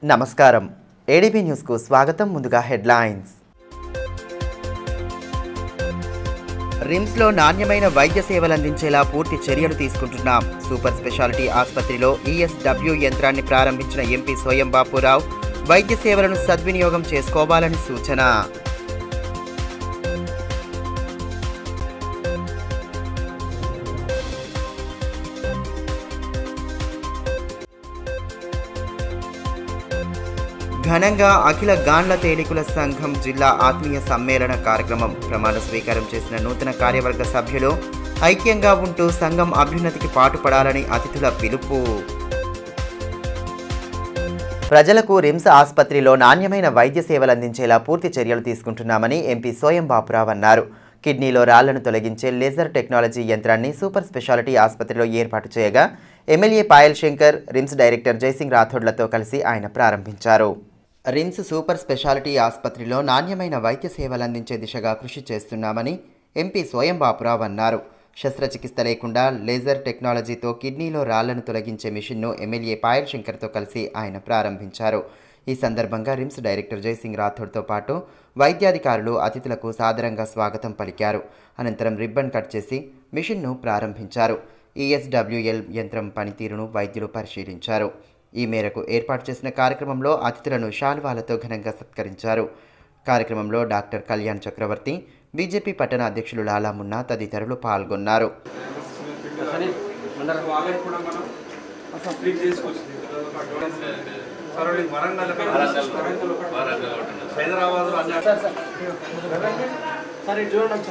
నమస్కారం ఏడీపీ న్యూస్కు స్వాగతం ముందుగా హెడ్లైన్స్ రిమ్స్లో నాణ్యమైన వైద్య సేవలు అందించేలా పూర్తి చర్యలు తీసుకుంటున్నాం సూపర్ స్పెషాలిటీ ఆసుపత్రిలో ఈఎస్డబ్ల్యూ యంత్రాన్ని ప్రారంభించిన ఎంపీ స్వయం బాపురావు వైద్య సేవలను సద్వినియోగం చేసుకోవాలని సూచన ఘనంగా అఖిల గాండ్ల తేలికుల సంఘం జిల్లా ఆత్మీయ సమ్మేళన కార్యక్రమం ప్రమాణ స్వీకారం చేసిన నూతన కార్యవర్గ సభ్యులు ఐక్యంగా ఉంటూ సంఘం అభ్యున్నతికి పాటుపడాలని అతిథుల పిలుపు ప్రజలకు రిమ్స్ ఆసుపత్రిలో నాణ్యమైన వైద్య సేవలు అందించేలా పూర్తి చర్యలు తీసుకుంటున్నామని ఎంపీ సోయం బాపురావు అన్నారు కిడ్నీలో రాళ్లను తొలగించే లేజర్ టెక్నాలజీ యంత్రాన్ని సూపర్ స్పెషాలిటీ ఆసుపత్రిలో ఏర్పాటు చేయగా ఎమ్మెల్యే పాయల్ శంకర్ రిమ్స్ డైరెక్టర్ జయసింగ్ రాథోడ్లతో కలిసి ఆయన ప్రారంభించారు రిమ్స్ సూపర్ స్పెషాలిటీ ఆసుపత్రిలో నాణ్యమైన వైద్య సేవలు అందించే దిశగా కృషి చేస్తున్నామని ఎంపీ స్వయం బాపురావు అన్నారు శస్త్రచికిత్స లేకుండా లేజర్ టెక్నాలజీతో కిడ్నీలో రాళ్లను తొలగించే మిషన్ను ఎమ్మెల్యే పాయల్ శంకర్తో కలిసి ఆయన ప్రారంభించారు ఈ సందర్భంగా రిమ్స్ డైరెక్టర్ జయసింగ్ రాథోడ్తో పాటు వైద్యాధికారులు అతిథులకు సాదరంగా స్వాగతం పలికారు అనంతరం రిబ్బన్ కట్ చేసి మిషన్ను ప్రారంభించారు ఈఎస్డబ్ల్యూఎల్ యంత్రం పనితీరును వైద్యులు పరిశీలించారు ఈ మేరకు ఏర్పాటు చేసిన కార్యక్రమంలో అతిథులను శాల్వాలతో ఘనంగా సత్కరించారు కార్యక్రమంలో డాక్టర్ కళ్యాణ్ చక్రవర్తి బీజేపీ పట్టణ అధ్యక్షులు లాలా మున్నా తదితరులు పాల్గొన్నారు వాళ్ళకి కూడా మనం క్లీన్ చేసుకోవచ్చు సరౌండింగ్ వరంగల్ హైదరాబాద్ లో అన్ని సరే చూడండి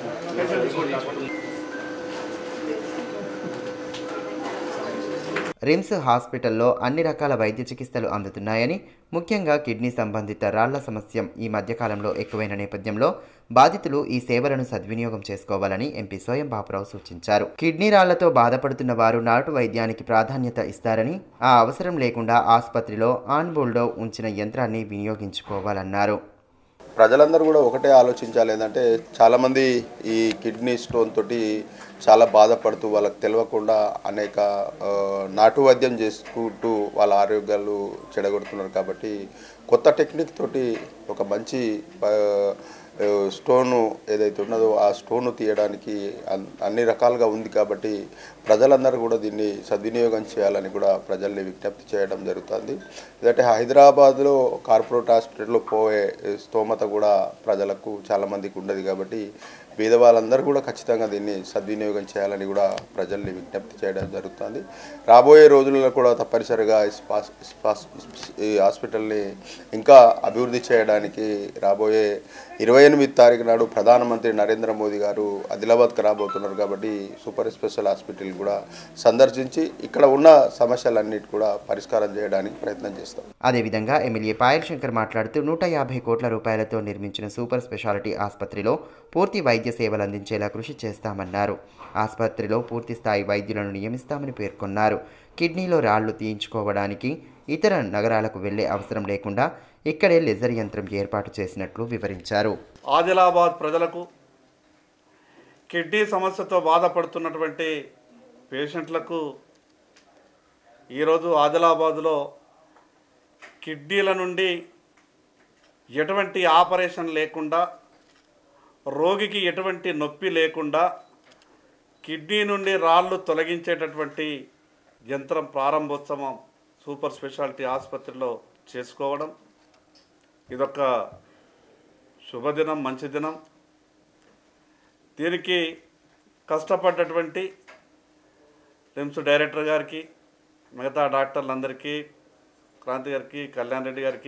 రిమ్స్ హాస్పిటల్లో అన్ని రకాల వైద్య చికిత్సలు అందుతున్నాయని ముఖ్యంగా కిడ్నీ సంబంధిత రాళ్ల సమస్య ఈ మధ్యకాలంలో ఎక్కువైన నేపథ్యంలో బాధితులు ఈ సేవలను సద్వినియోగం చేసుకోవాలని ఎంపీ స్వయం బాపురావు సూచించారు కిడ్నీ రాళ్లతో బాధపడుతున్న వారు నాటు వైద్యానికి ప్రాధాన్యత ఇస్తారని ఆ అవసరం లేకుండా ఆసుపత్రిలో ఆన్బోల్డో ఉంచిన యంత్రాన్ని వినియోగించుకోవాలన్నారు ప్రజలందరూ కూడా ఒకటే ఆలోచించాలి ఏంటంటే చాలామంది ఈ కిడ్నీ స్టోన్ తోటి చాలా బాధపడుతూ వాళ్ళకి తెలియకుండా అనేక ఆ, నాటు వైద్యం చేసుకుంటూ వాళ్ళ ఆరోగ్యాలు చెడగొడుతున్నారు కాబట్టి కొత్త టెక్నిక్ తోటి ఒక మంచి ఆ, ఆ, స్టోను ఏదైతే ఉన్నదో ఆ స్టోను తీయడానికి అన్- అన్ని రకాలుగా ఉంది కాబట్టి ప్రజలందరూ కూడా దీన్ని సద్వినియోగం చేయాలని కూడా ప్రజల్ని విజ్ఞప్తి చేయడం జరుగుతుంది ఎందుకంటే హైదరాబాద్లో కార్పొరేట్ హాస్పిటల్లో పోయే స్తోమత కూడా ప్రజలకు చాలామందికి ఉండదు కాబట్టి పేద వాళ్ళందరూ కూడా ఖచ్చితంగా దీన్ని సద్వినియోగం చేయాలని కూడా ప్రజల్ని విజ్ఞప్తి చేయడం జరుగుతుంది రాబోయే రోజుల్లో కూడా తప్పనిసరిగా ఈ స్పాస్ స్పాస్ ఈ హాస్పిటల్ని ఇంకా అభివృద్ధి చేయడానికి రాబోయే ఇరవై ఎనిమిది తారీఖు నాడు ప్రధానమంత్రి నరేంద్ర మోదీ గారు ఆదిలాబాద్కి రాబోతున్నారు కాబట్టి సూపర్ స్పెషల్ హాస్పిటల్ కూడా సందర్శించి ఇక్కడ ఉన్న సమస్యలన్నిటి కూడా పరిష్కారం చేయడానికి ప్రయత్నం చేస్తాం అదేవిధంగా ఎమ్మెల్యే పాయల్ శంకర్ మాట్లాడుతూ నూట యాభై కోట్ల రూపాయలతో నిర్మించిన సూపర్ స్పెషాలిటీ ఆసుపత్రిలో పూర్తి వైద్య సేవలు అందించేలా కృషి చేస్తామన్నారు ఆసుపత్రిలో పూర్తి స్థాయి వైద్యులను నియమిస్తామని పేర్కొన్నారు కిడ్నీలో రాళ్లు తీయించుకోవడానికి ఇతర నగరాలకు వెళ్లే అవసరం లేకుండా ఇక్కడే లెజర్ యంత్రం ఏర్పాటు చేసినట్లు వివరించారు ఆదిలాబాద్ ప్రజలకు కిడ్నీ సమస్యతో బాధపడుతున్నటువంటి పేషెంట్లకు ఈరోజు ఆదిలాబాద్లో కిడ్నీల నుండి ఎటువంటి ఆపరేషన్ లేకుండా రోగికి ఎటువంటి నొప్పి లేకుండా కిడ్నీ నుండి రాళ్ళు తొలగించేటటువంటి యంత్రం ప్రారంభోత్సవం సూపర్ స్పెషాలిటీ ఆసుపత్రిలో చేసుకోవడం ఇదొక శుభదినం మంచి దినం దీనికి కష్టపడ్డటువంటి రిమ్స్ డైరెక్టర్ గారికి మిగతా డాక్టర్లందరికీ క్రాంతి గారికి కళ్యాణ్ రెడ్డి గారికి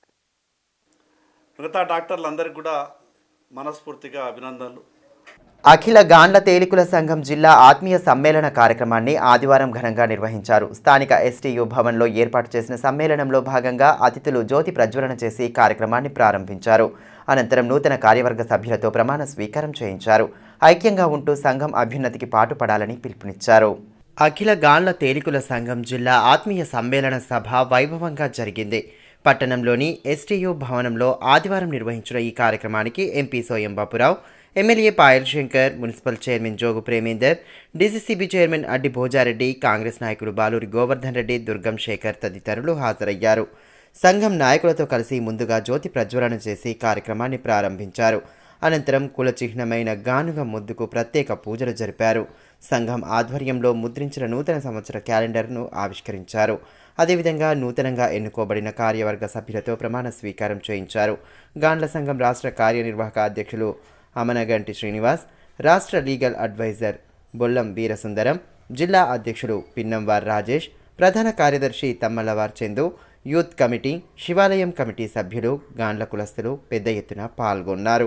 మిగతా డాక్టర్లందరికీ కూడా మనస్ఫూర్తిగా అభినందనలు అఖిల గాండ్ల తేలికుల సంఘం జిల్లా ఆత్మీయ సమ్మేళన కార్యక్రమాన్ని ఆదివారం ఘనంగా నిర్వహించారు స్థానిక ఎస్టీయు భవన్లో ఏర్పాటు చేసిన సమ్మేళనంలో భాగంగా అతిథులు జ్యోతి ప్రజ్వలన చేసి కార్యక్రమాన్ని ప్రారంభించారు అనంతరం నూతన కార్యవర్గ సభ్యులతో ప్రమాణ స్వీకారం చేయించారు ఐక్యంగా ఉంటూ సంఘం అభ్యున్నతికి పాటుపడాలని పిలుపునిచ్చారు అఖిల గాండ్ల తేలికుల సంఘం జిల్లా ఆత్మీయ సమ్మేళన సభ వైభవంగా జరిగింది పట్టణంలోని ఎస్టీయు భవనంలో ఆదివారం నిర్వహించిన ఈ కార్యక్రమానికి MP Soyam Bapurao MLA Payal Shankar municipal chairman Jogu Premender DCCB chairman Addi Bhojareddy Congress నాయకులు బాలూరి గోవర్ధన్ రెడ్డి దుర్గం శేఖర్ తదితరులు హాజరయ్యారు సంఘం నాయకులతో కలిసి ముందుగా జ్యోతి ప్రజ్వలన చేసి కార్యక్రమాన్ని ప్రారంభించారు అనంతరం కుల చిహ్నమైన గానుగ ముద్దుకు ప్రత్యేక పూజలు జరిపారు సంఘం ఆధ్వర్యంలో ముద్రించిన నూతన సంవత్సర క్యాలెండర్ను ఆవిష్కరించారు అదేవిధంగా నూతనంగా ఎన్నుకోబడిన కార్యవర్గ సభ్యులతో ప్రమాణ స్వీకారం చేయించారు గాండ్ల సంఘం రాష్ట్ర కార్యనిర్వాహక అధ్యక్షులు అమనగంటి శ్రీనివాస్ రాష్ట్ర లీగల్ అడ్వైజర్ బొల్లం వీరసుందరం జిల్లా అధ్యక్షులు పిన్నంవార్ రాజేష్ ప్రధాన కార్యదర్శి తమ్మలవార్ చందు యూత్ కమిటీ శివాలయం కమిటీ సభ్యులు గాండ్ల కులస్తులు పెద్ద ఎత్తున పాల్గొన్నారు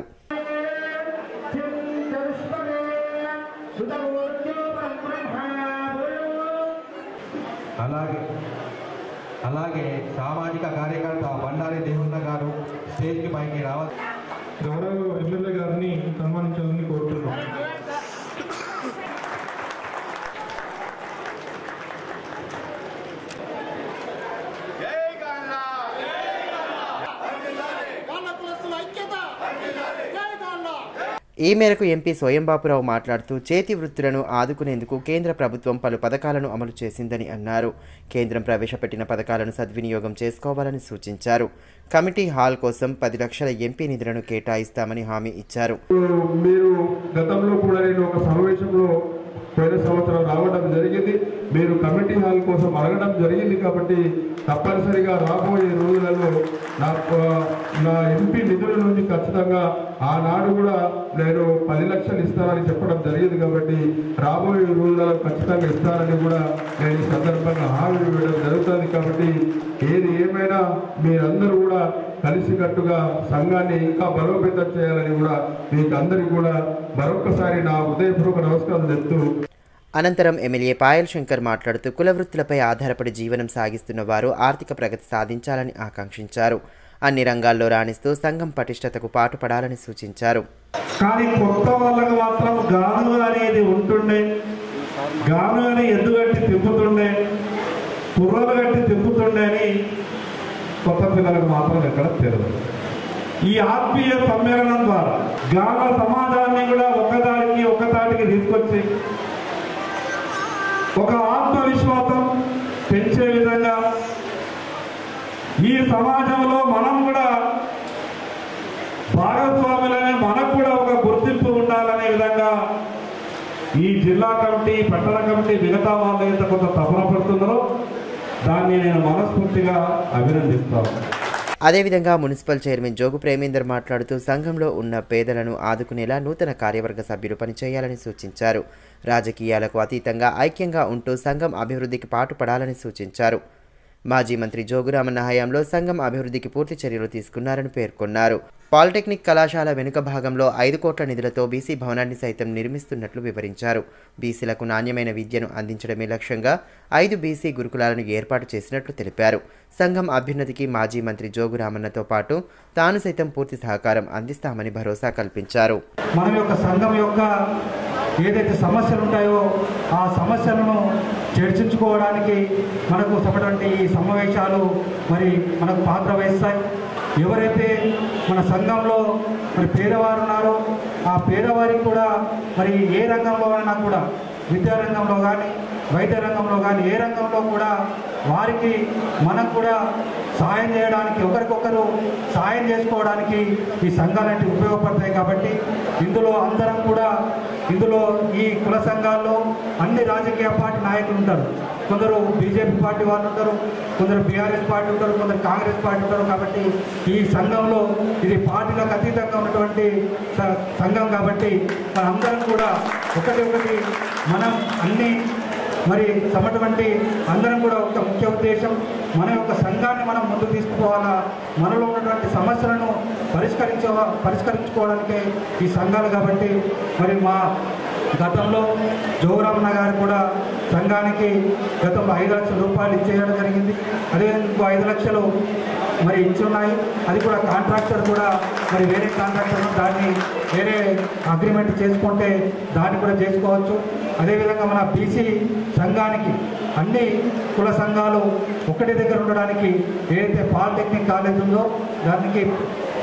అలాగే అలాగే సామాజిక కార్యకర్త బండారి దేవున్న గారు స్టేజ్కి పైకి రావాలి గౌరవ ఎమ్మెల్యే గారిని సన్మానించాలని కోరుతున్నాం ఈ మేరకు ఎంపీ స్వయంబాపురావు మాట్లాడుతూ చేతి వృత్తులను ఆదుకునేందుకు కేంద్ర ప్రభుత్వం పలు పథకాలను అమలు చేసిందని అన్నారు కేంద్రం ప్రవేశపెట్టిన పథకాలను సద్వినియోగం చేసుకోవాలని సూచించారు కమిటీ హాల్ కోసం పది లక్షల ఎంపీ నిధులను కేటాయిస్తామని హామీ ఇచ్చారు మీరు గతంలో కూడా నేను ఒక సమావేశంలో పోయిన సంవత్సరం రావడం జరిగింది మీరు కమిటీ హాల్ కోసం అడగడం జరిగింది కాబట్టి తప్పనిసరిగా రాబోయే రోజులలో నా నా ఎంపీ నిధుల నుంచి ఖచ్చితంగా ఆనాడు కూడా నేను పది లక్షలు ఇస్తానని చెప్పడం జరిగింది కాబట్టి రాబోయే రోజులలో ఖచ్చితంగా ఇస్తానని కూడా నేను ఈ సందర్భంగా హామీ ఇవ్వడం జరుగుతుంది కాబట్టి ఏది ఏమైనా మీరందరూ కూడా కలిసికట్టుగా సంఘాన్ని ఇంకా బలోపేతం చేయాలని కూడా మీకు అందరికీ కూడా మరొకసారి నా ఉదయపూర్వక నమస్కారం చెప్తూ అనంతరం ఎమ్మెల్యే పాయల్ శంకర్ మాట్లాడుతూ కుల వృత్తులపై ఆధారపడి జీవనం సాగిస్తున్న వారు ఆర్థిక ప్రగతి సాధించాలని ఆకాంక్షించారు అన్ని రంగాల్లో రాణిస్తూ సంఘం పటిష్టతకు పాటుపడాలని సూచించారు కానీ కొత్త వాళ్ళకి మాత్రం గాను అనేది ఉంటుండే గాను అని ఎద్దు కట్టి తిప్పుతుండే కుర్రలు కట్టి తిప్పుతుండే అని కొత్త పిల్లలకు మాత్రం ఎక్కడ తెలియదు ఈ ఆత్మీయ సమ్మేళనం ద్వారా గాన సమాజాన్ని కూడా ఒకదానికి ఒకదానికి తీసుకొచ్చి ఒక ఆత్మవిశ్వాసం పెంచే విధంగా ఈ సమాజంలో మనం కూడా భాగస్వాములనే మనకు కూడా ఒక గుర్తింపు ఉండాలనే విధంగా ఈ జిల్లా కమిటీ పట్టణ కమిటీ మిగతా వాళ్ళు ఎంత కొంత తపన పడుతున్నారో దాన్ని నేను మనస్ఫూర్తిగా అభినందిస్తాను అదేవిధంగా మున్సిపల్ చైర్మన్ జోగు ప్రేమేందర్ మాట్లాడుతూ సంఘంలో ఉన్న పేదలను ఆదుకునేలా నూతన కార్యవర్గ సభ్యులు పనిచేయాలని సూచించారు రాజకీయాలకు అతీతంగా ఐక్యంగా ఉంటూ సంఘం అభివృద్ధికి పాటుపడాలని సూచించారు మాజీ మంత్రి జోగురామన్న హయాంలో సంఘం అభివృద్ధికి పూర్తి చర్యలు తీసుకున్నారని పేర్కొన్నారు పాలిటెక్నిక్ కళాశాల వెనుక భాగంలో ఐదు కోట్ల నిధులతో బీసీ భవనాన్ని సైతం నిర్మిస్తున్నట్లు వివరించారు బీసీలకు నాణ్యమైన విద్యను అందించడమే లక్ష్యంగా ఐదు బీసీ గురుకులాలను ఏర్పాటు చేసినట్లు తెలిపారు సంఘం అభ్యున్నతికి మాజీ మంత్రి జోగురామన్నతో పాటు తాను సైతం పూర్తి సహకారం అందిస్తామని భరోసా కల్పించారు మన యొక్క సంఘం యొక్క ఏదైతే సమస్యలు ఉంటాయో ఆ సమస్యలను చర్చించుకోవడానికి మనకు ఉన్నటువంటి ఈ సమావేశాలు మరి మనకు పాత్ర వహిస్తాయి ఎవరైతే మన సంఘంలో మరి పేదవారు ఉన్నారో ఆ పేదవారికి కూడా మరి ఏ రంగంలో అయినా కూడా విద్యారంగంలో కానీ వైద్య రంగంలో కానీ ఏ రంగంలో కూడా వారికి మనకు కూడా సాయం చేయడానికి ఒకరికొకరు సాయం చేసుకోవడానికి ఈ సంఘాలన్నీ ఉపయోగపడతాయి కాబట్టి ఇందులో అందరం కూడా ఇందులో ఈ కుల సంఘాల్లో అన్ని రాజకీయ పార్టీ నాయకులు ఉంటారు కొందరు బీజేపీ పార్టీ వాళ్ళు ఉంటారు కొందరు బీఆర్ఎస్ పార్టీ ఉంటారు కొందరు కాంగ్రెస్ పార్టీ ఉంటారు కాబట్టి ఈ సంఘంలో ఇది పార్టీలకు అతీతంగా ఉన్నటువంటి స- సంఘం కాబట్టి మనందరం కూడా ఒకటి ఒకటి మనం అన్ని మరి సమటువంటి అందరం కూడా ఒక ముఖ్య ఉద్దేశం మన యొక్క సంఘాన్ని మనం ముందుకు తీసుకుపోవాలా మనలో ఉన్నటువంటి సమస్యలను పరిష్కరించ పరిష్కరించుకోవడానికే ఈ సంఘాలు కాబట్టి మరి మా గతంలో జోగురామన్న గారు కూడా సంఘానికి గతంలో ఐదు లక్షల రూపాయలు ఇచ్చేయడం జరిగింది అదే ఇంకో ఐదు లక్షలు మరి ఇచ్చున్నాయి అది కూడా కాంట్రాక్టర్ కూడా మరి వేరే కాంట్రాక్టర్ దాన్ని వేరే అగ్రిమెంట్ చేసుకుంటే దాన్ని కూడా చేసుకోవచ్చు అదేవిధంగా మన బీసీ సంఘానికి అన్ని కుల సంఘాలు ఒకటి దగ్గర ఉండడానికి ఏదైతే పాలిటెక్నిక్ కాలేజ్ ఉందో దానికి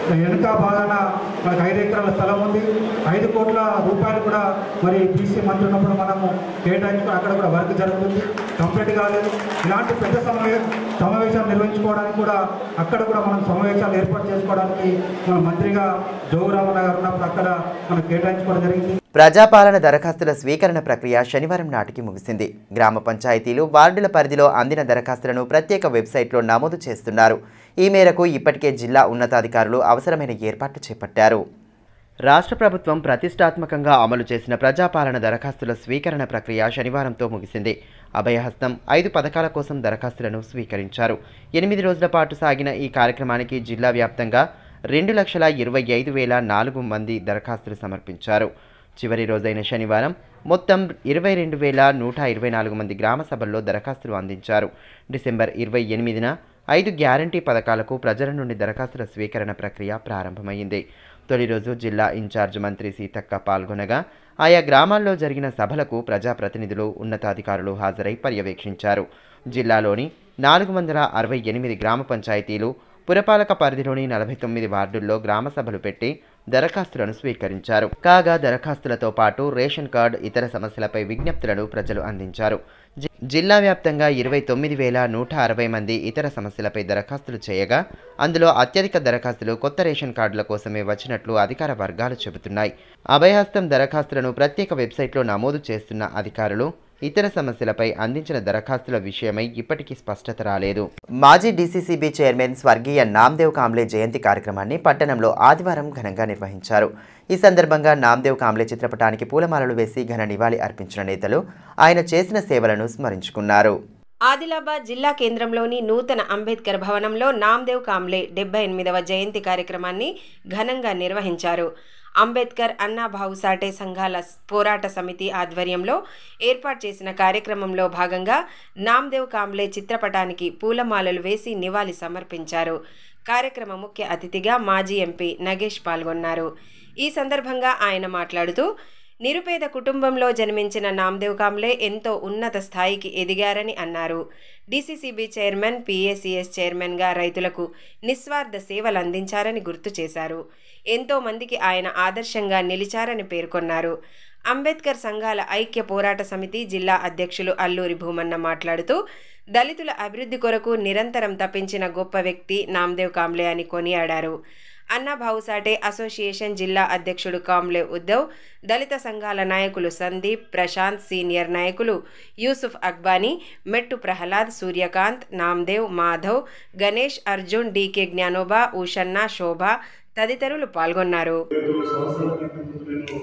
వెనుక భాగాన మనకు ఐదు ఎకరాల స్థలం ఉంది ఐదు కోట్ల రూపాయలు కూడా మరి బీసీ మంత్రి ఉన్నప్పుడు మనము కేటాయించుకుని అక్కడ కూడా వర్క్ జరుగుతుంది కంప్లీట్ కాలేదు ఇలాంటి పెద్ద సమావే సమావేశాలు నిర్వహించుకోవడానికి కూడా అక్కడ కూడా మనం సమావేశాలు ఏర్పాటు చేసుకోవడానికి మన మంత్రిగా జోగురామన్న గారు ఉన్నప్పుడు అక్కడ మనం కేటాయించుకోవడం జరిగింది ప్రజాపాలన దరఖాస్తుల స్వీకరణ ప్రక్రియ శనివారం నాటికి ముగిసింది గ్రామ పంచాయతీలు వార్డుల పరిధిలో అందిన దరఖాస్తులను ప్రత్యేక వెబ్సైట్లో నమోదు చేస్తున్నారు ఈ మేరకు ఇప్పటికే జిల్లా ఉన్నతాధికారులు అవసరమైన ఏర్పాట్లు చేపట్టారు రాష్ట్ర ప్రభుత్వం ప్రతిష్టాత్మకంగా అమలు చేసిన ప్రజాపాలన దరఖాస్తుల స్వీకరణ ప్రక్రియ శనివారంతో ముగిసింది అభయహస్తం ఐదు పథకాల కోసం దరఖాస్తులను స్వీకరించారు ఎనిమిది రోజుల పాటు సాగిన ఈ కార్యక్రమానికి జిల్లా వ్యాప్తంగా రెండు లక్షల ఇరవై ఐదు వేల నాలుగు మంది దరఖాస్తులు సమర్పించారు చివరి రోజైన శనివారం మొత్తం ఇరవై రెండు వేల నూట ఇరవై నాలుగు మంది గ్రామ సభల్లో దరఖాస్తులు అందించారు డిసెంబర్ ఇరవై ఎనిమిదిన ఐదు గ్యారంటీ పథకాలకు ప్రజల నుండి దరఖాస్తుల స్వీకరణ ప్రక్రియ ప్రారంభమైంది తొలి రోజు జిల్లా ఇన్ఛార్జ్ మంత్రి సీతక్క పాల్గొనగా ఆయా గ్రామాల్లో జరిగిన సభలకు ప్రజాప్రతినిధులు ఉన్నతాధికారులు హాజరై పర్యవేక్షించారు జిల్లాలోని నాలుగు వందల అరవై ఎనిమిది గ్రామ పంచాయతీలు పురపాలక పరిధిలోని నలభై తొమ్మిది వార్డుల్లో గ్రామ సభలు పెట్టి దరఖాస్తులను స్వీకరించారు కాగా దరఖాస్తులతో పాటు రేషన్ కార్డు ఇతర సమస్యలపై విజ్ఞప్తులను ప్రజలు అందించారు జి- జిల్లా వ్యాప్తంగా ఇరవై తొమ్మిది వేల నూట అరవై మంది ఇతర సమస్యలపై దరఖాస్తులు చేయగా అందులో అత్యధిక దరఖాస్తులు కొత్త రేషన్ కార్డుల కోసమే వచ్చినట్లు అధికార వర్గాలు చెబుతున్నాయి అభయహస్తం దరఖాస్తులను ప్రత్యేక వెబ్సైట్లో నమోదు చేస్తున్న అధికారులు ఇతర సమస్యలపై అందించిన దరఖాస్తుల విషయమై ఇప్పటికీ స్పష్టత రాలేదు మాజీ డీసీసీబీ చైర్మన్ స్వర్గీయ నామ్దేవ్ కాంబ్లే జయంతి కార్యక్రమాన్ని పట్టణంలో ఆదివారం ఘనంగా నిర్వహించారు ఈ సందర్భంగా నామ్దేవ్ కాంబ్లే చిత్రపటానికి పూలమాలలు వేసి ఘన నివాళి అర్పించిన నేతలు ఆయన చేసిన సేవలను స్మరించుకున్నారు ఆదిలాబాద్ జిల్లా కేంద్రంలోని నూతన అంబేద్కర్ భవనంలో నామ్దేవ్ కాంబ్లే డెబ్బై ఎనిమిదవ జయంతి కార్యక్రమాన్ని ఘనంగా నిర్వహించారు అంబేద్కర్ అన్నా భావుసాటే సంఘాల పోరాట సమితి ఆధ్వర్యంలో ఏర్పాటు చేసిన కార్యక్రమంలో భాగంగా నామ్దేవ్ కాంబ్లే చిత్రపటానికి పూలమాలలు వేసి నివాళి సమర్పించారు కార్యక్రమ ముఖ్య అతిథిగా మాజీ ఎంపీ నగేష్ పాల్గొన్నారు ఈ సందర్భంగా ఆయన మాట్లాడుతూ నిరుపేద కుటుంబంలో జన్మించిన నామ్దేవ్ కాంబ్లే ఎంతో ఉన్నత స్థాయికి ఎదిగారని అన్నారు డీసీసీబీ చైర్మన్ పీఏసీఎస్ చైర్మన్గా రైతులకు నిస్వార్థ సేవలు అందించారని గుర్తు చేశారు ఎంతో మందికి ఆయన ఆదర్శంగా నిలిచారని పేర్కొన్నారు అంబేద్కర్ సంఘాల ఐక్య పోరాట సమితి జిల్లా అధ్యక్షులు అల్లూరి భూమన్న మాట్లాడుతూ దళితుల అభివృద్ధి కొరకు నిరంతరం తప్పించిన గొప్ప వ్యక్తి నామ్దేవ్ కాంబ్లే అని కొనియాడారు అన్నా భావుసాటే అసోసియేషన్ జిల్లా అధ్యక్షుడు కాంబ్లే ఉద్దవ్ దళిత సంఘాల నాయకులు సందీప్ ప్రశాంత్ సీనియర్ నాయకులు యూసుఫ్ అక్బానీ మెట్టు ప్రహ్లాద్ సూర్యకాంత్ నామ్దేవ్ మాధవ్ గణేష్ అర్జున్ డీకే జ్ఞానోబా ఊషన్న శోభ తదితరులు పాల్గొన్నారు తొమ్మిది సంవత్సరాల క్రితం నేను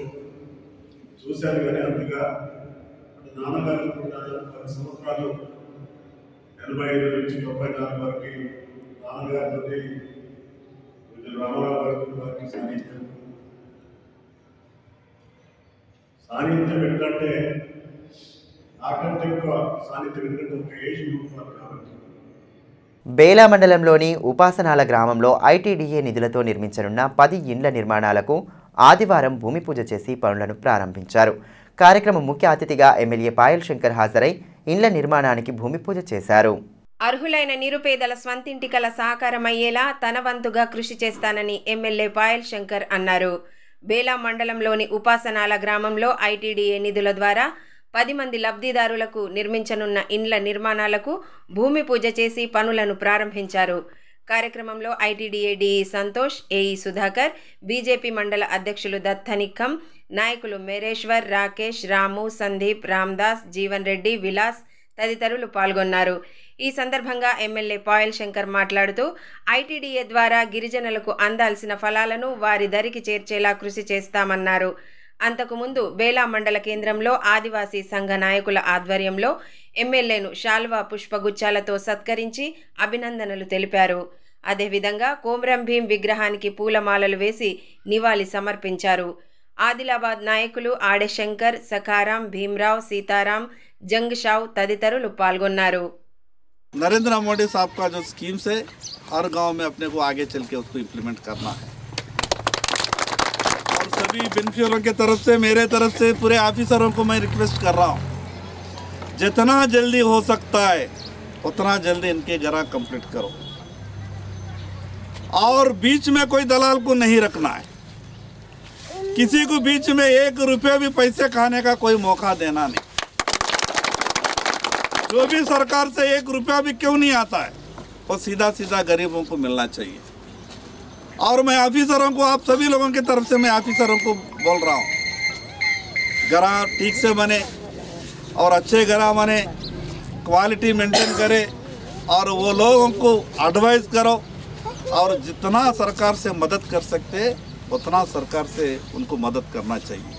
చూశాను కానీ అంతగా అంటే నాన్నగారు కూడా పది సంవత్సరాలు ఎనభై ఐదు నుంచి తొంభై నాలుగు వరకు నాన్నగారితో కొంచెం రామారావు గారి వారికి సాన్నిధ్యం సాన్నిధ్యం ఏంటంటే నాకంటే ఎక్కువ సాన్నిధ్యం ఎందుకంటే ఒక ఏజ్ గ్రూప్ వారు కాబట్టి బేలా మండలంలోని ఉపాసనాల గ్రామంలో ఐటీడీఏ నిధులతో నిర్మించనున్న పది ఇండ్ల నిర్మాణాలకు ఆదివారం భూమి పూజ చేసి పనులను ప్రారంభించారు కార్యక్రమం ముఖ్య అతిథిగా ఎమ్మెల్యే పాయల్ శంకర్ హాజరై ఇండ్ల నిర్మాణానికి భూమి పూజ చేశారు అర్హులైన నిరుపేదల స్వంతింటి కల సాకారమయ్యేలా తన వంతుగా కృషి చేస్తానని ఎమ్మెల్యే పాయల్ శంకర్ అన్నారు బేలా మండలంలోని ఉపాసనాల గ్రామంలో ఐటీడీఏ నిధుల ద్వారా పది మంది లబ్ధిదారులకు నిర్మించనున్న ఇండ్ల నిర్మాణాలకు భూమి పూజ చేసి పనులను ప్రారంభించారు కార్యక్రమంలో ITDA DE Santosh AE Sudhakar BJP మండల అధ్యక్షులు దత్తనిక్కం నాయకులు మేరేశ్వర్ రాకేష్ రాము సందీప్ రామ్దాస్ జీవన్ రెడ్డి విలాస్ తదితరులు పాల్గొన్నారు ఈ సందర్భంగా ఎమ్మెల్యే పాయల్ శంకర్ మాట్లాడుతూ ఐటీడీఏ ద్వారా గిరిజనులకు అందాల్సిన ఫలాలను వారి దరికి చేర్చేలా కృషి చేస్తామన్నారు అంతకుముందు బేలా మండల కేంద్రంలో ఆదివాసీ సంఘ నాయకుల ఆధ్వర్యంలో ఎమ్మెల్యేను శాల్వా పుష్పగుచ్చాలతో సత్కరించి అభినందనలు తెలిపారు అదేవిధంగా కోమ్రం భీం విగ్రహానికి పూలమాలలు వేసి నివాళి సమర్పించారు ఆదిలాబాద్ నాయకులు ఆడెశంకర్ సఖారాం భీమ్రావ్ సీతారాం జంగ్షావ్ తదితరులు పాల్గొన్నారు नरेंद्र मोदी साहब का जो स्कीम्स है हर गांव में अपने को आगे चल के उसको इम्प्लीमेंट करना है और सभी बेनिफिशरों के तरफ से मेरे तरफ से पूरे ऑफिसरों को मैं रिक्वेस्ट कर रहा हूँ जितना जल्दी हो सकता है उतना जल्दी इनके जरा कंप्लीट करो और बीच में कोई दलाल को नहीं रखना है किसी को बीच में एक रुपये भी पैसे खाने का कोई मौका देना नहीं जो भी सरकार से एक रुपया भी क्यों नहीं आता है वो सीधा सीधा गरीबों को मिलना चाहिए और मैं ऑफिसरों को आप सभी लोगों की तरफ से मैं ऑफिसरों को बोल रहा हूँ ग्राह ठीक से बने और अच्छे ग्राह बने क्वालिटी मेंटेन करे और वो लोगों को एडवाइस करो और जितना सरकार से मदद कर सकते उतना सरकार से उनको मदद करना चाहिए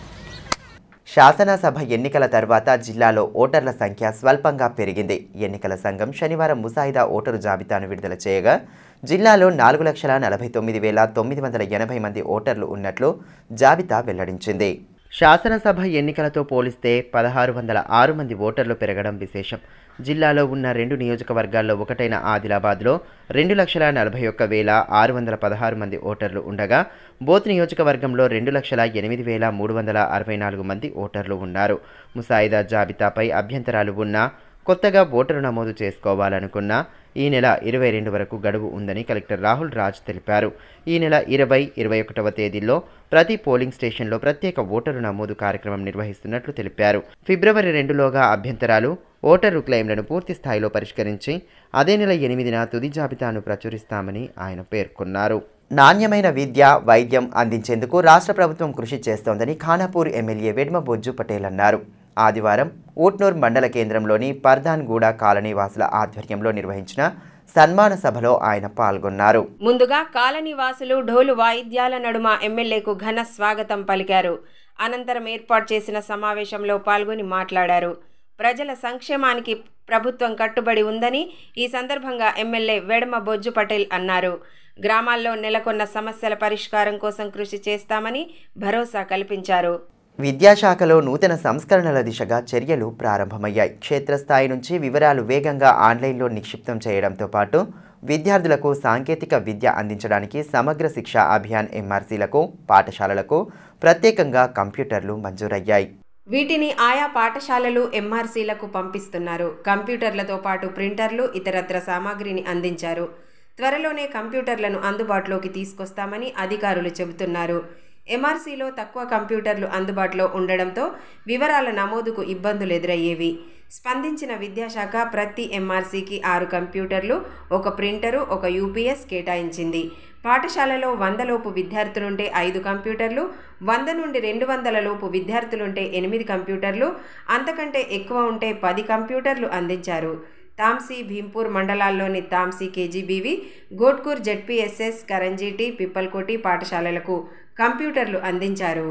శాసనసభ ఎన్నికల తర్వాత జిల్లాలో ఓటర్ల సంఖ్య స్వల్పంగా పెరిగింది ఎన్నికల సంఘం శనివారం ముసాయిదా ఓటరు జాబితాను విడుదల చేయగా జిల్లాలో నాలుగు లక్షల నలభై తొమ్మిది వేల తొమ్మిది వందల ఎనభై మంది ఓటర్లు ఉన్నట్లు జాబితా వెల్లడించింది శాసనసభ ఎన్నికలతో పోలిస్తే పదహారు వందల ఆరు మంది ఓటర్లు పెరగడం విశేషం జిల్లాలో ఉన్న రెండు నియోజకవర్గాల్లో ఒకటైన ఆదిలాబాద్లో రెండు లక్షల నలభై ఒక్క వేల ఆరు వందల పదహారు మంది ఓటర్లు ఉండగా బోత్ నియోజకవర్గంలో రెండు లక్షల ఎనిమిది వేల మూడు వందల అరవై నాలుగు మంది ఓటర్లు ఉన్నారు ముసాయిదా జాబితాపై అభ్యంతరాలు ఉన్నా కొత్తగా ఓటరు నమోదు చేసుకోవాలనుకున్నా ఈ నెల ఇరవై రెండు వరకు గడువు ఉందని కలెక్టర్ రాహుల్ రాజ్ తెలిపారు ఈ నెల ఇరవై ఇరవై ఒకటవ తేదీల్లో ప్రతి పోలింగ్ స్టేషన్లో ప్రత్యేక ఓటరు నమోదు కార్యక్రమం నిర్వహిస్తున్నట్లు తెలిపారు ఫిబ్రవరి రెండులోగా అభ్యంతరాలు ఓటరు క్లెయిమ్లను పూర్తి స్థాయిలో పరిష్కరించి అదే నెల ఎనిమిదిన తుది జాబితాను ప్రచురిస్తామని ఆయన పేర్కొన్నారు నాణ్యమైన విద్య వైద్యం అందించేందుకు రాష్ట్ర ప్రభుత్వం కృషి చేస్తోందని ఖానాపూర్ ఎమ్మెల్యే వెడ్మ బొజ్జు పటేల్ అన్నారు ఆదివారం ఊట్నూర్ మండల కేంద్రంలోని పర్ధాన్గూడ కాలనీ వాసుల ఆధ్వర్యంలో నిర్వహించిన సన్మాన సభలో ఆయన పాల్గొన్నారు ముందుగా కాలనీ వాసులు ఢోలు వాయిద్యాల నడుమ ఎమ్మెల్యేకు ఘన స్వాగతం పలికారు అనంతరం ఏర్పాటు చేసిన సమావేశంలో పాల్గొని మాట్లాడారు ప్రజల సంక్షేమానికి ప్రభుత్వం కట్టుబడి ఉందని ఈ సందర్భంగా ఎమ్మెల్యే వెడమ బొజ్జు పటేల్ అన్నారు గ్రామాల్లో నెలకొన్న సమస్యల పరిష్కారం కోసం కృషి చేస్తామని భరోసా కల్పించారు విద్యాశాఖలో నూతన సంస్కరణల దిశగా చర్యలు ప్రారంభమయ్యాయి క్షేత్రస్థాయి నుంచి వివరాలు వేగంగా ఆన్లైన్లో నిక్షిప్తం చేయడంతో పాటు విద్యార్థులకు సాంకేతిక విద్య అందించడానికి సమగ్ర శిక్ష అభియాన్ ఎంఆర్సీలకు పాఠశాలలకు ప్రత్యేకంగా కంప్యూటర్లు మంజూరయ్యాయి వీటిని ఆయా పాఠశాలలు ఎంఆర్సీలకు పంపిస్తున్నారు కంప్యూటర్లతో పాటు ప్రింటర్లు ఇతరత్ర సామాగ్రిని అందించారు త్వరలోనే కంప్యూటర్లను అందుబాటులోకి తీసుకొస్తామని అధికారులు చెబుతున్నారు ఎంఆర్సీలో తక్కువ కంప్యూటర్లు అందుబాటులో ఉండడంతో వివరాల నమోదుకు ఇబ్బందులు ఎదురయ్యేవి స్పందించిన విద్యాశాఖ ప్రతి ఎంఆర్సీకి ఆరు కంప్యూటర్లు ఒక ప్రింటరు ఒక యూపీఎస్ కేటాయించింది పాఠశాలలో వందలోపు విద్యార్థులుంటే ఐదు కంప్యూటర్లు వంద నుండి రెండు వందల లోపు విద్యార్థులుంటే ఎనిమిది కంప్యూటర్లు అంతకంటే ఎక్కువ ఉంటే పది కంప్యూటర్లు అందించారు తాంసీ భీంపూర్ మండలాల్లోని తాంసీ కేజీబీవి గోట్కూర్ జెడ్పీఎస్ఎస్ కరంజీటి పిప్పల్కోటి పాఠశాలలకు కంప్యూటర్లు అందించారు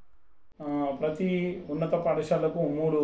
ఆ, ప్రతి ఉన్నత పాఠశాలకు మూడు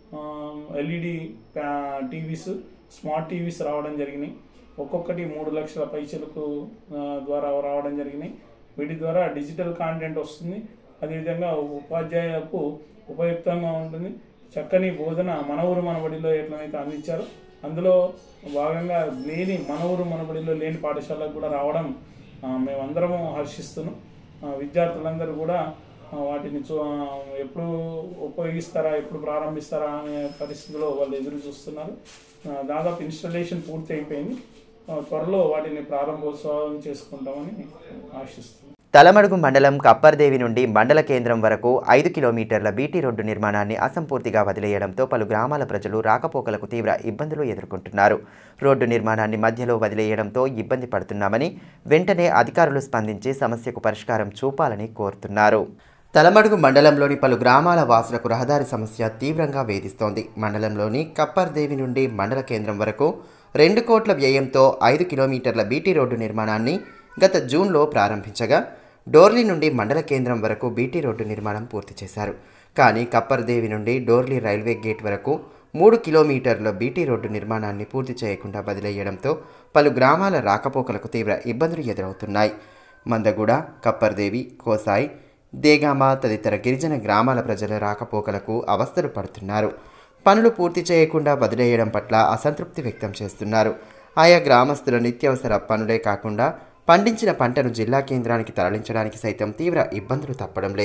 ఎల్ఈడి టీవీస్ స్మార్ట్ టీవీస్ రావడం జరిగినాయి ఒక్కొక్కటి మూడు లక్షల పైసలకు ఆ, ద్వారా రావడం జరిగినాయి వీటి ద్వారా డిజిటల్ కాంటెంట్ వస్తుంది అదేవిధంగా ఉపాధ్యాయులకు ఉపయుక్తంగా ఉంటుంది చక్కని బోధన మన ఊరు మన బడిలో ఎట్లనైతే అందించారో అందులో భాగంగా లేని మన ఊరు మన బడిలో లేని పాఠశాలకు కూడా రావడం ఆ, మేమందరము హర్షిస్తున్నాం ఆ, విద్యార్థులందరూ కూడా ఆ, వాటిని చూ ఆ, ఎప్పుడు ఉపయోగిస్తారా ఎప్పుడు ప్రారంభిస్తారా అనే పరిస్థితిలో వాళ్ళు ఎదురు చూస్తున్నారు ఆ, దాదాపు ఇన్స్టాలేషన్ పూర్తి అయిపోయింది ఆ, త్వరలో వాటిని ప్రారంభోత్సవం చేసుకుంటామని ఆశిస్తున్నాం తలమడుగు మండలం కప్పర్దేవి నుండి మండల కేంద్రం వరకు ఐదు కిలోమీటర్ల బీటీ రోడ్డు నిర్మాణాన్ని అసంపూర్తిగా వదిలేయడంతో పలు గ్రామాల ప్రజలు రాకపోకలకు తీవ్ర ఇబ్బందులు ఎదుర్కొంటున్నారు రోడ్డు నిర్మాణాన్ని మధ్యలో వదిలేయడంతో ఇబ్బంది పడుతున్నామని వెంటనే అధికారులు స్పందించి సమస్యకు పరిష్కారం చూపాలని కోరుతున్నారు తలమడుగు మండలంలోని పలు గ్రామాల వాసులకు రహదారి సమస్య తీవ్రంగా వేధిస్తోంది మండలంలోని కప్పర్దేవి నుండి మండల కేంద్రం వరకు రెండు కోట్ల వ్యయంతో ఐదు కిలోమీటర్ల బీటీ రోడ్డు నిర్మాణాన్ని గత జూన్లో ప్రారంభించగా డోర్లీ నుండి మండల కేంద్రం వరకు బీటీ రోడ్డు నిర్మాణం పూర్తి చేశారు కానీ కప్పర్దేవి నుండి డోర్లీ రైల్వే గేట్ వరకు మూడు కిలోమీటర్ల బీటీ రోడ్డు నిర్మాణాన్ని పూర్తి చేయకుండా బదిలేయడంతో పలు గ్రామాల రాకపోకలకు తీవ్ర ఇబ్బందులు ఎదురవుతున్నాయి మందగూడ కప్పర్దేవి కోసాయి దేగామ తదితర గిరిజన గ్రామాల ప్రజల రాకపోకలకు అవస్థలు పడుతున్నారు పనులు పూర్తి చేయకుండా వదిలేయడం పట్ల అసంతృప్తి వ్యక్తం చేస్తున్నారు ఆయా గ్రామస్తుల నిత్యావసర పనులే కాకుండా పండించిన పంటను జిల్లా కేంద్రానికి తరలించడానికి సైతం తీవ్ర ఇబ్బందులు తప్పడం లేదు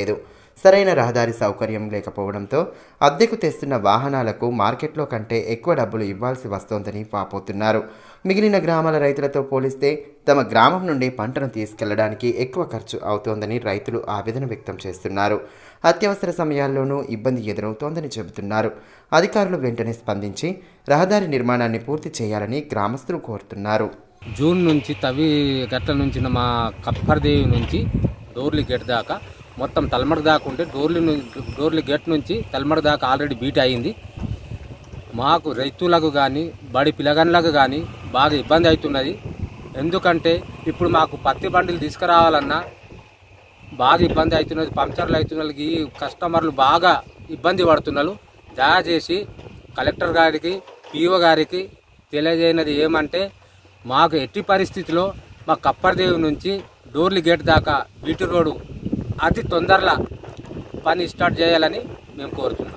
సరైన రహదారి సౌకర్యం లేకపోవడంతో అద్దెకు తెస్తున్న వాహనాలకు మార్కెట్లో కంటే ఎక్కువ డబ్బులు ఇవ్వాల్సి వస్తోందని వాపోతున్నారు మిగిలిన గ్రామాల రైతులతో పోలిస్తే తమ గ్రామం నుండి పంటను తీసుకెళ్లడానికి ఎక్కువ ఖర్చు అవుతోందని రైతులు ఆవేదన వ్యక్తం చేస్తున్నారు అత్యవసర సమయాల్లోనూ ఇబ్బంది ఎదురవుతోందని చెబుతున్నారు అధికారులు వెంటనే స్పందించి రహదారి నిర్మాణాన్ని పూర్తి చేయాలని గ్రామస్తులు కోరుతున్నారు జూన్ నుంచి తవి గట్ల నుంచి మా కప్పర్దేవి నుంచి డోర్లి గేట్ దాకా మొత్తం తలమడ దాకా ఉంటే డోర్లి ను- డోర్లి గేట్ నుంచి తలమడ దాకా ఆల్రెడీ బీట్ అయింది మాకు రైతులకు కానీ బడి పిల్లగాన్లకు కానీ బాగా ఇబ్బంది అవుతున్నది ఎందుకంటే ఇప్పుడు మాకు పత్తి బండిలు తీసుకురావాలన్నా బాగా ఇబ్బంది అవుతున్నది పంక్చర్లు అవుతున్నది కస్టమర్లు బాగా ఇబ్బంది పడుతున్నారు దయచేసి కలెక్టర్ గారికి పిఓ గారికి తెలియజేయనది ఏమంటే మాకు ఎట్టి పరిస్థితిలో మా కప్పర్దేవి నుంచి డోర్లి గేట్ దాకా బీటీ రోడ్డు అతి తొందరలో పని స్టార్ట్ చేయాలని మేము కోరుతున్నాం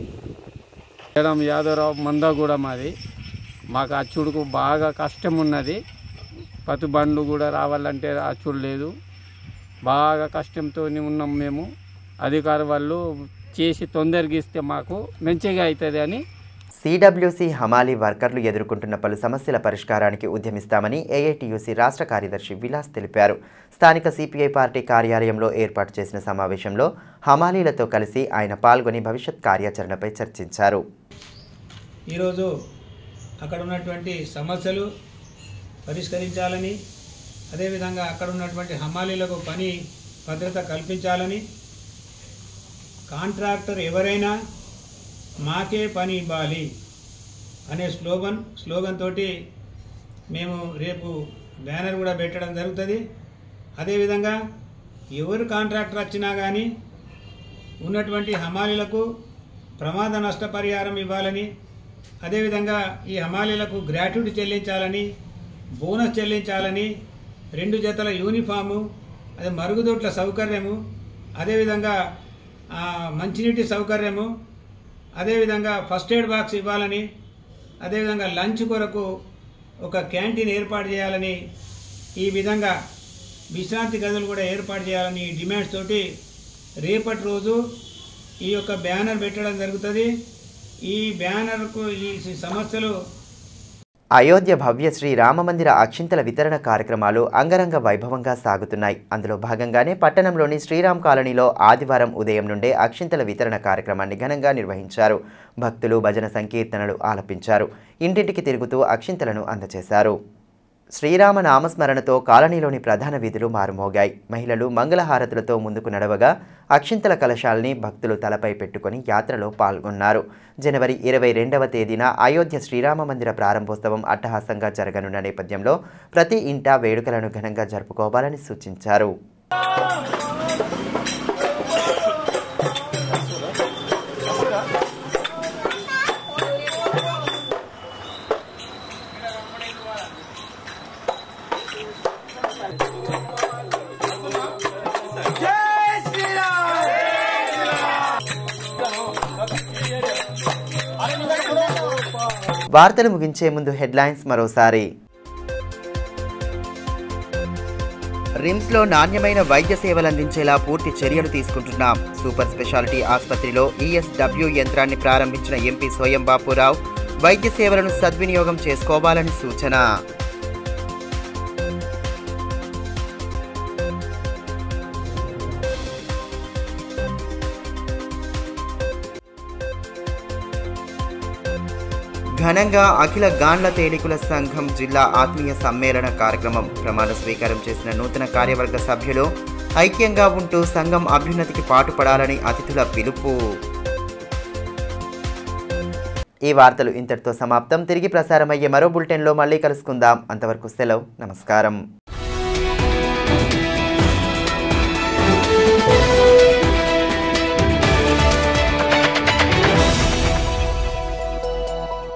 మేడం యాదవరావు మందగూడ మాది మాకు అచ్చుడుకు బాగా కష్టం ఉన్నది పత్తి బండ్లు కూడా రావాలంటే అచ్చుడు లేదు బాగా కష్టంతో ఉన్నాం మేము అధికారి వాళ్ళు చేసి తొందరగా ఇస్తే మాకు మంచిగా అవుతుంది అని సిడబ్ల్యూసి హమాలీ వర్కర్లు ఎదుర్కొంటున్న పలు సమస్యల పరిష్కారానికి ఉద్యమిస్తామని ఏఐటియుసి రాష్ట్ర కార్యదర్శి విలాస్ తెలిపారు స్థానిక సిపిఐ పార్టీ కార్యాలయంలో ఏర్పాటు చేసిన సమావేశంలో హమాలీలతో కలిసి ఆయన పాల్గొని భవిష్యత్ కార్యాచరణపై చర్చించారు ఈరోజు అక్కడ ఉన్నటువంటి సమస్యలు పరిష్కరించాలని అదేవిధంగా అక్కడ ఉన్నటువంటి హమాలీలకు పని భద్రత కల్పించాలని కాంట్రాక్టర్ ఎవరైనా మాకే పని ఇవ్వాలి అనే స్లోగన్ స్లోగన్ తోటి మేము రేపు బ్యానర్ కూడా పెట్టడం జరుగుతుంది అదేవిధంగా ఎవరు కాంట్రాక్టర్ వచ్చినా కానీ ఉన్నటువంటి హమాలీలకు ప్రమాద నష్టపరిహారం ఇవ్వాలని అదేవిధంగా ఈ హమాలీలకు గ్రాట్యుటీ చెల్లించాలని బోనస్ చెల్లించాలని రెండు జతల యూనిఫాము అదే మరుగుదొడ్ల సౌకర్యము అదేవిధంగా ఆ, మంచినీటి సౌకర్యము అదేవిధంగా ఫస్ట్ ఎయిడ్ బాక్స్ ఇవ్వాలని అదేవిధంగా లంచ్ కొరకు ఒక క్యాంటీన్ ఏర్పాటు చేయాలని ఈ విధంగా విశ్రాంతి గదులు కూడా ఏర్పాటు చేయాలని డిమాండ్స్ తోటి రేపటి రోజు ఈ యొక్క బ్యానర్ పెట్టడం జరుగుతుంది ఈ బ్యానర్కు ఈ సమస్యలు అయోధ్య భవ్య శ్రీ రామమందిర అక్షింతల వితరణ కార్యక్రమాలు అంగరంగ వైభవంగా సాగుతున్నాయి అందులో భాగంగానే పట్టణంలోని శ్రీరామ్ కాలనీలో ఆదివారం ఉదయం నుండే అక్షింతల వితరణ కార్యక్రమాన్ని ఘనంగా నిర్వహించారు భక్తులు భజన సంకీర్తనలు ఆలపించారు ఇంటింటికి తిరుగుతూ అక్షింతలను అందజేశారు శ్రీరామ నామస్మరణతో కాలనీలోని ప్రధాన వీధులు మారుమోగాయి మహిళలు మంగళహారతులతో ముందుకు నడవగా అక్షింతల కలశాల్ని భక్తులు తలపై పెట్టుకొని యాత్రలో పాల్గొన్నారు జనవరి ఇరవై రెండవ తేదీన అయోధ్య శ్రీరామ మందిర ప్రారంభోత్సవం అట్టహాసంగా జరగనున్న నేపథ్యంలో ప్రతి ఇంటా వేడుకలను ఘనంగా జరుపుకోవాలని సూచించారు వార్తలు ముగించే ముందు హెడ్లైన్స్ మరోసారి రిమ్స్లో నాణ్యమైన వైద్య సేవలు అందించేలా పూర్తి చర్యలు తీసుకుంటున్నాం సూపర్ స్పెషాలిటీ ఆసుపత్రిలో ఈఎస్డబ్ల్యూ యంత్రాన్ని ప్రారంభించిన ఎంపీ స్వయం బాపురావు వైద్య సేవలను సద్వినియోగం చేసుకోవాలని సూచన ఘనంగా అఖిల గాండ్ల తేలికుల సంఘం జిల్లా ఆత్మీయ సమ్మేళన కార్యక్రమం ప్రమాణ స్వీకారం చేసిన నూతన కార్యవర్గ సభ్యులు ఐక్యంగా ఉంటూ సంఘం అభ్యున్నతికి పాటుపడాలని అతిథుల పిలుపు ఈ వార్తలు ఇంతటితో సమాప్తం తిరిగి ప్రసారమయ్యే మరో బులెటిన్లో మళ్ళీ కలుసుకుందాం అంతవరకు సెలవు నమస్కారం